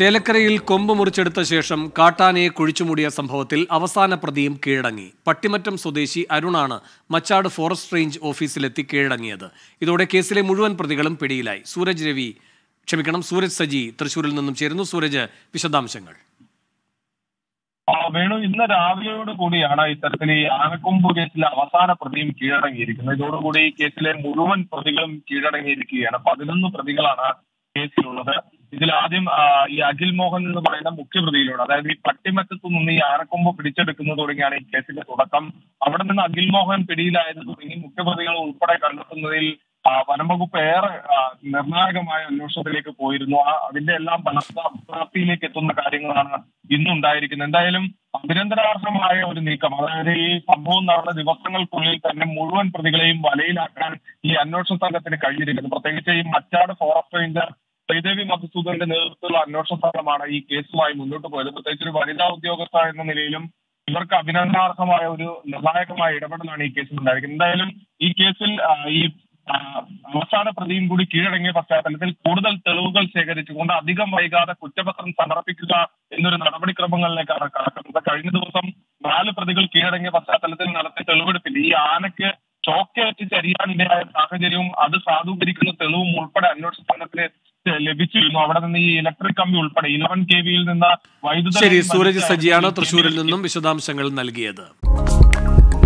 ചേലക്കരയിൽ കൊമ്പ് മുറിച്ചെടുത്ത ശേഷം കാട്ടാനയെ കുഴിച്ചുമൂടിയ സംഭവത്തിൽ അവസാന പ്രതിയും കീഴടങ്ങി പട്ടിമറ്റം സ്വദേശി അരുണാണ് മച്ചാട് ഫോറസ്റ്റ് റേഞ്ച് ഓഫീസിലെത്തി കീഴടങ്ങിയത് ഇതോടെ കേസിലെ മുഴുവൻ പ്രതികളും പിടിയിലായി സൂരജ് രവി ക്ഷമിക്കണം സൂരജ് സജി തൃശൂരിൽ നിന്നും ചേരുന്നു സൂരജ് വിശദാംശങ്ങൾ ആ, വേണു ഇന്ന് രാവിലെയോട് കൂടിയാണ് ഇത്തരത്തിൽ ഈ ആനക്കൊമ്പ് കേസിലെ അവസാന പ്രതിയും കീഴടങ്ങിയിരിക്കുന്നത് ഇതോടുകൂടി ഈ കേസിലെ മുഴുവൻ പ്രതികളും കീഴടങ്ങിയിരിക്കുകയാണ് പതിനൊന്ന് പ്രതികളാണ് കേസിലുള്ളത് ഇതിൽ ആദ്യം ആ, ഈ അഖിൽ മോഹൻ എന്ന് പറയുന്ന മുഖ്യപ്രതിയിലൂടെ അതായത് ഈ പട്ടിമറ്റത്തു നിന്ന് ഈ ആനക്കൊമ്പ് പിടിച്ചെടുക്കുന്നത് തുടങ്ങിയാണ് ഈ കേസിന്റെ തുടക്കം അവിടെ നിന്ന് അഖിൽ മോഹൻ പിടിയിലായത് തുടങ്ങി മുഖ്യപ്രതികൾ ഉൾപ്പെടെ കണ്ടെത്തുന്നതിൽ ആ, വനംവകുപ്പ് ഏറെ ആ, നിർണായകമായ അന്വേഷണത്തിലേക്ക് പോയിരുന്നു ആ അതിന്റെ എല്ലാം ഫലപ്രാപ്തിയിലേക്ക് എത്തുന്ന കാര്യങ്ങളാണ് ഇന്നുണ്ടായിരിക്കുന്നത് എന്തായാലും അഭിനന്ദനാർഹമായ ഒരു നീക്കം അതായത് ഈ സംഭവം നടന്ന ദിവസങ്ങൾക്കുള്ളിൽ തന്നെ മുഴുവൻ പ്രതികളെയും വലയിലാക്കാൻ ഈ അന്വേഷണ സംഘത്തിന് കഴിഞ്ഞിരിക്കുന്നു പ്രത്യേകിച്ച് ഈ മച്ചാട് ഫോറസ്റ്റ് റേഞ്ചർ ശ്രീദേവി മധുസൂദന്റെ നേതൃത്വത്തിലുള്ള അന്വേഷണ സംഘമാണ് ഈ കേസുമായി മുന്നോട്ട് പോയത് പ്രത്യേകിച്ച് ഒരു വനിതാ ഉദ്യോഗസ്ഥ എന്ന നിലയിലും ഇവർക്ക് അഭിനന്ദനാർഹമായ ഒരു നിർണായകമായ ഇടപെടലാണ് ഈ കേസിൽ ഉണ്ടായിരിക്കുന്നത് എന്തായാലും ഈ കേസിൽ ആ, ഈ ആ, അവസാന പ്രതിയും കൂടി കീഴടങ്ങിയ പശ്ചാത്തലത്തിൽ കൂടുതൽ തെളിവുകൾ ശേഖരിച്ചുകൊണ്ട് അധികം വൈകാതെ കുറ്റപത്രം സമർപ്പിക്കുക എന്നൊരു നടപടിക്രമങ്ങളിലേക്കാണ് കടക്കുന്നത് കഴിഞ്ഞ ദിവസം നാല് പ്രതികൾ കീഴടങ്ങിയ പശ്ചാത്തലത്തിൽ നടത്തിയ തെളിവെടുപ്പിൽ ഈ ആനയ്ക്ക് ചോക്കേറ്റ് ചരിയാനിടയായ സാഹചര്യവും അത് സാധൂകരിക്കുന്ന തെളിവും ഉൾപ്പെടെ അന്വേഷണ സംഘത്തിന് ലഭിച്ചിരുന്നു അവിടെ നിന്ന് ഈ ഇലക്ട്രിക് കമ്പി ഉൾപ്പെടെ ഇലവൻ കെ വിയിൽ നിന്ന് വൈദ്യുത ശരി ലൈൻ സൂരജ് വലിച്ച സജിയാണ് ഈ തൃശൂരിൽ കെവിയിൽ നിന്നും വിശദാംശങ്ങൾ നൽകിയത്